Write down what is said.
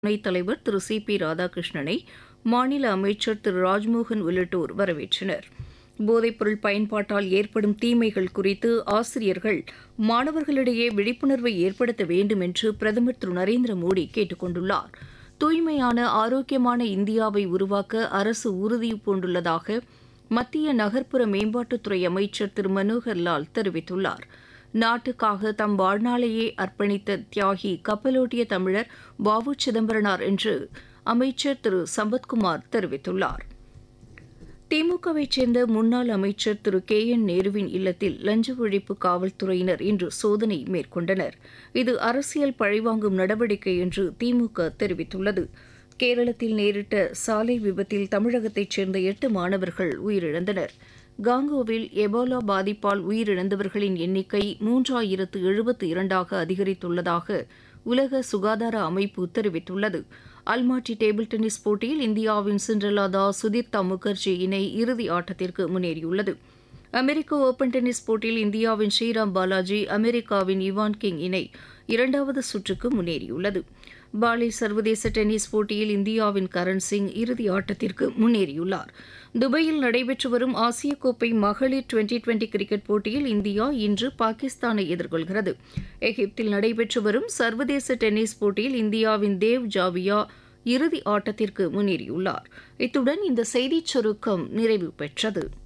துணைத் தலைவர் திரு C B ராதாகிருஷ்ணனை மாநில அமைச்சர் திரு ராஜ்மோகன் உள்ளிட்டோர் வரவேற்றனர் போதைப்பொருள் பயன்பாட்டால் ஏற்படும் தீமைகள் குறித்து ஆசிரியர்கள் மாணவர்களிடையே விழிப்புணர்வை ஏற்படுத்த வேண்டும் என்று பிரதமர் திரு நரேந்திர மோடி கேட்டுக் கொண்டுள்ளார் தூய்மையான ஆரோக்கியமான இந்தியாவை உருவாக்க அரசு உறுதி பூண்டுள்ளதாக மத்திய நகர்ப்புற மேம்பாட்டுத்துறை அமைச்சர் திரு மனோகர் லால் தெரிவித்துள்ளார் நாட்டுக்காக தம் வாழ்நாளையே அர்ப்பணித்த தியாகி கப்பலோட்டிய தமிழர் வ உ சிதம்பரனார் என்று அமைச்சர் திரு சம்பத்குமார் தெரிவித்துள்ளார் திமுகவைச் சேர்ந்த முன்னாள் அமைச்சர் திரு கே என் நேருவின் இல்லத்தில் லஞ்ச ஒழிப்பு காவல்துறையினர் இன்று சோதனை மேற்கொண்டனர் இது அரசியல் பழிவாங்கும் நடவடிக்கை என்று திமுக தெரிவித்துள்ளது கேரளத்தில் நேரிட்ட சாலை விபத்தில் தமிழகத்தைச் சேர்ந்த எட்டு மாணவர்கள் உயிரிழந்தனர் காங்கோவில் எபோலா பாதிப்பால் உயிரிழந்தவர்களின் எண்ணிக்கை மூன்றாயிரத்து எழுபத்து இரண்டாக அதிகரித்துள்ளதாக உலக சுகாதார அமைப்பு தெரிவித்துள்ளது அல்மாட்டி டேபிள் டென்னிஸ் போட்டியில் இந்தியாவின் சிண்ட்ரலா தாஸ் சுதீப்தா முகர்ஜி இணை இறுதி ஆட்டத்திற்கு முன்னேறியுள்ளது அமெரிக்க ஓபன் டென்னிஸ் போட்டியில் இந்தியாவின் ஸ்ரீராம் பாலாஜி அமெரிக்காவின் இவான் கிங் இணை இரண்டாவது சுற்றுக்கு முன்னேறியுள்ளது பாலி சர்வதேச டென்னிஸ் போட்டியில் இந்தியாவின் கரண் சிங் இறுதி ஆட்டத்திற்கு முன்னேறியுள்ளார் துபாயில் நடைபெற்று வரும் ஆசிய கோப்பை மகளிர் டுவெண்டி டுவெண்டி கிரிக்கெட் போட்டியில் இந்தியா இன்று பாகிஸ்தானை எதிர்கொள்கிறது எகிப்தில் நடைபெற்று வரும் சர்வதேச டென்னிஸ் போட்டியில் இந்தியாவின் தேவ் ஜாவியா இறுதி ஆட்டத்திற்கு முன்னேறியுள்ளார் இத்துடன் இந்த செய்திச் சுருக்கம் நிறைவு பெற்றது